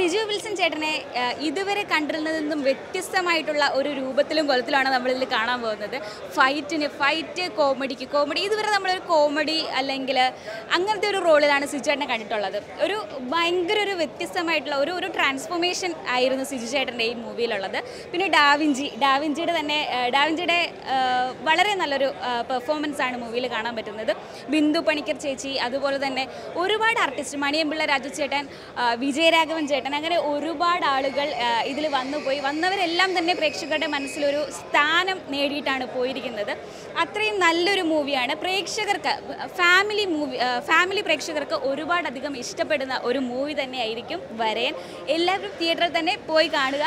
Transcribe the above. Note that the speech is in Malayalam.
ലിജു വിൽസൺ ചേട്ടനെ ആ, ഇതുവരെ കണ്ടിരുന്നതിൽ നിന്നും വ്യത്യസ്തമായിട്ടുള്ള ഒരു രൂപത്തിലും കൊലത്തിലുമാണ് നമ്മളിതിൽ കാണാൻ പോകുന്നത് ഫൈറ്റിന് ഫൈറ്റ് കോമഡിക്ക് കോമഡി ഇതുവരെ നമ്മളൊരു കോമഡി അല്ലെങ്കിൽ അങ്ങനത്തെ ഒരു റോളിലാണ് സിജു ചേട്ടനെ കണ്ടിട്ടുള്ളത് ഒരു ഭയങ്കര ഒരു വ്യത്യസ്തമായിട്ടുള്ള ഒരു ഒരു ട്രാൻസ്ഫോർമേഷൻ ആയിരുന്നു സിജു ചേട്ടൻ്റെ ഈ മൂവിയിലുള്ളത് പിന്നെ ഡാവിഞ്ചി ഡാവിഞ്ചിയുടെ തന്നെ ആ, ഡാവിഞ്ചിയുടെ ആ, വളരെ നല്ലൊരു പെർഫോമൻസ് ആണ് മൂവിയിൽ കാണാൻ പറ്റുന്നത് ബിന്ദു പണിക്കർ ചേച്ചി അതുപോലെ തന്നെ ഒരുപാട് ആർട്ടിസ്റ്റ് മണിയമ്പിള്ള രാജു ചേട്ടൻ ആ, വിജയരാഘവൻ ചേട്ടൻ അങ്ങനെ ഒരുപാട് ആളുകൾ ഇതിൽ വന്നുപോയി വന്നവരെല്ലാം തന്നെ പ്രേക്ഷകരുടെ മനസ്സിലൊരു സ്ഥാനം നേടിയിട്ടാണ് പോയിരിക്കുന്നത് അത്രയും നല്ലൊരു മൂവിയാണ് പ്രേക്ഷകർക്ക് ഫാമിലി മൂവി ഫാമിലി പ്രേക്ഷകർക്ക് ഒരുപാടധികം ഇഷ്ടപ്പെടുന്ന ഒരു മൂവി തന്നെയായിരിക്കും വരയൻ എല്ലാവരും തിയേറ്ററിൽ തന്നെ പോയി കാണുക